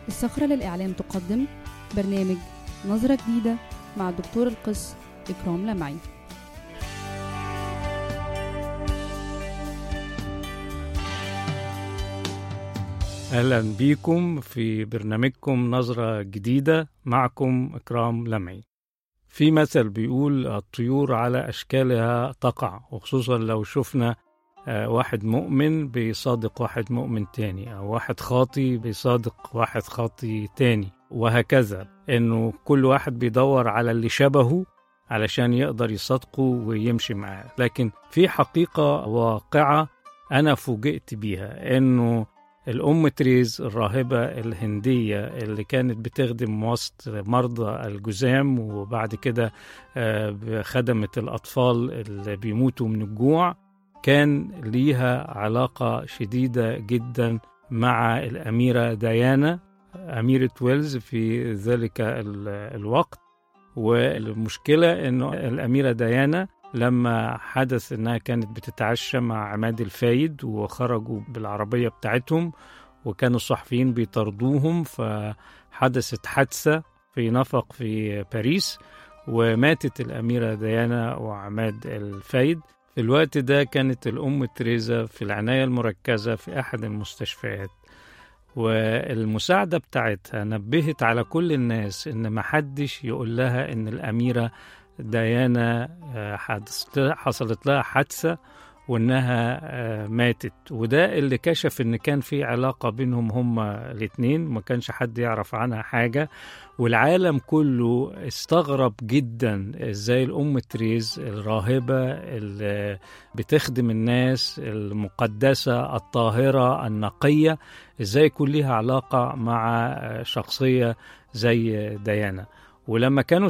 الصخرة للإعلام تقدم برنامج نظرة جديدة مع الدكتور القس إكرام لمعي أهلا بيكم في برنامجكم نظرة جديدة معكم إكرام لمعي في مثل بيقول الطيور على أشكالها تقع وخصوصا لو شفنا آه، واحد مؤمن بيصادق واحد مؤمن تاني أو واحد خاطي بيصادق واحد خاطي تاني وهكذا إنه كل واحد بيدور على اللي شبهه علشان يقدر يصادقه ويمشي معاه لكن في حقيقة واقعة أنا فوجئت بيها إنه الأم تريز الراهبة الهندية اللي كانت بتخدم وسط مرضى الجذام وبعد كده آه، خدمت الأطفال اللي بيموتوا من الجوع كان ليها علاقة شديدة جدا مع الأميرة ديانا أميرة ويلز في ذلك ال- الوقت والمشكلة أنه الأميرة ديانا لما حدث انها كانت بتتعشى مع عماد الفايد وخرجوا بالعربيه بتاعتهم وكانوا الصحفيين بيطاردوهم فحدثت حادثه في نفق في باريس وماتت الاميره ديانا وعماد الفايد في الوقت ده كانت الام تريزا في العنايه المركزه في احد المستشفيات والمساعده بتاعتها نبهت على كل الناس ان محدش يقول لها ان الاميره ديانا آه، حدث- حصلت لها حادثة وإنها آه، ماتت وده اللي كشف إن كان في علاقة بينهم هما الاتنين ما كانش حد يعرف عنها حاجة والعالم كله استغرب جدا إزاي الأم تريز الراهبة اللي بتخدم الناس المقدسة الطاهرة النقية إزاي يكون ليها علاقة مع آه، شخصية زي ديانا ولما كانوا